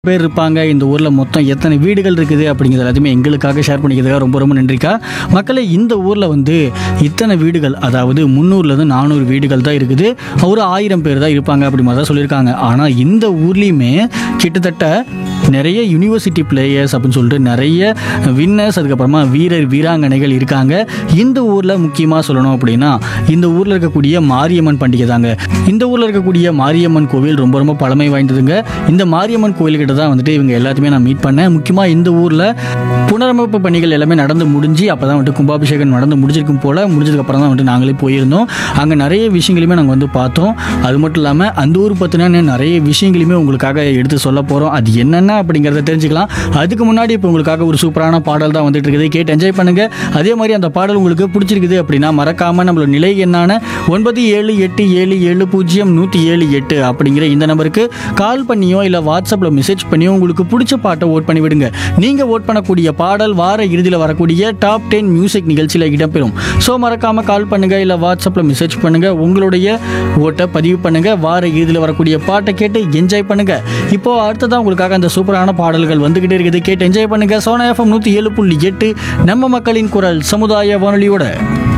பேர் இருப்பாங்க இந்த ஊரில் மொத்தம் எத்தனை வீடுகள் இருக்குது அப்படிங்கிறது எல்லாத்தையுமே எங்களுக்காக ஷேர் பண்ணிக்கிறதுக்காக ரொம்ப ரொம்ப நன்றிக்கா மக்களே இந்த ஊரில் வந்து இத்தனை வீடுகள் அதாவது முந்நூறுலேருந்து நானூறு வீடுகள் தான் இருக்குது ஒரு ஆயிரம் பேர் தான் இருப்பாங்க அப்படி மாதிரி தான் சொல்லியிருக்காங்க ஆனால் இந்த ஊர்லேயுமே கிட்டத்தட்ட நிறைய யூனிவர்சிட்டி பிளேயர்ஸ் அப்படின்னு சொல்லிட்டு நிறைய வின்னர்ஸ் அதுக்கப்புறமா வீரர் வீராங்கனைகள் இருக்காங்க இந்த ஊரில் முக்கியமாக சொல்லணும் அப்படின்னா இந்த ஊரில் இருக்கக்கூடிய மாரியம்மன் பண்டிகை தாங்க இந்த ஊரில் இருக்கக்கூடிய மாரியம்மன் கோவில் ரொம்ப ரொம்ப பழமை வாய்ந்ததுங்க இந்த மாரியம்மன் கோயில்கிட்ட தான் வந்துட்டு இவங்க எல்லாத்தையுமே நான் மீட் பண்ணேன் முக்கியமாக இந்த ஊரில் புனரமைப்பு பணிகள் எல்லாமே நடந்து முடிஞ்சு அப்போ தான் வந்துட்டு கும்பாபிஷேகம் நடந்து முடிஞ்சிருக்கும் போல் முடிஞ்சதுக்கப்புறம் தான் வந்துட்டு நாங்களே போயிருந்தோம் அங்கே நிறைய விஷயங்களையுமே நாங்கள் வந்து பார்த்தோம் அது மட்டும் இல்லாமல் அந்த ஊர் பற்றின நிறைய விஷயங்களையுமே உங்களுக்காக எடுத்து சொல்ல போகிறோம் அது என்னென்ன அப்படிங்கிறத தெரிஞ்சுக்கலாம் அதுக்கு முன்னாடி இப்போ உங்களுக்காக ஒரு சூப்பரான பாடல் தான் வந்துட்டு இருக்குது கேட்டு என்ஜாய் பண்ணுங்க அதே மாதிரி அந்த பாடல் உங்களுக்கு பிடிச்சிருக்குது அப்படின்னா மறக்காம நம்மளோட நிலை என்னான ஒன்பது ஏழு எட்டு ஏழு ஏழு பூஜ்ஜியம் நூற்றி ஏழு எட்டு அப்படிங்கிற இந்த நம்பருக்கு கால் பண்ணியோ இல்லை வாட்ஸ்அப்பில் மெசேஜ் பண்ணியோ உங்களுக்கு பிடிச்ச பாட்டை ஓட் பண்ணி விடுங்க நீங்கள் ஓட் பண்ணக்கூடிய பாடல் வார இறுதியில் வரக்கூடிய டாப் டென் மியூசிக் நிகழ்ச்சியில் இடம்பெறும் ஸோ மறக்காம கால் பண்ணுங்க இல்லை வாட்ஸ்அப்பில் மெசேஜ் பண்ணுங்க உங்களுடைய ஓட்டை பதிவு பண்ணுங்க வார இறுதியில் வரக்கூடிய பாட்டை கேட்டு என்ஜாய் பண்ணுங்க இப்போ அடுத்ததான் உங்களுக்காக அந்த சூப்பரான பாடல்கள் வந்துகிட்டே இருக்குது கேட்டு என்ஜாய் பண்ணுங்க சோனா எஃப்எம் நூற்றி ஏழு புள்ளி எட்டு நம்ம மக்களின் குரல் சமுதாய வானொலியோட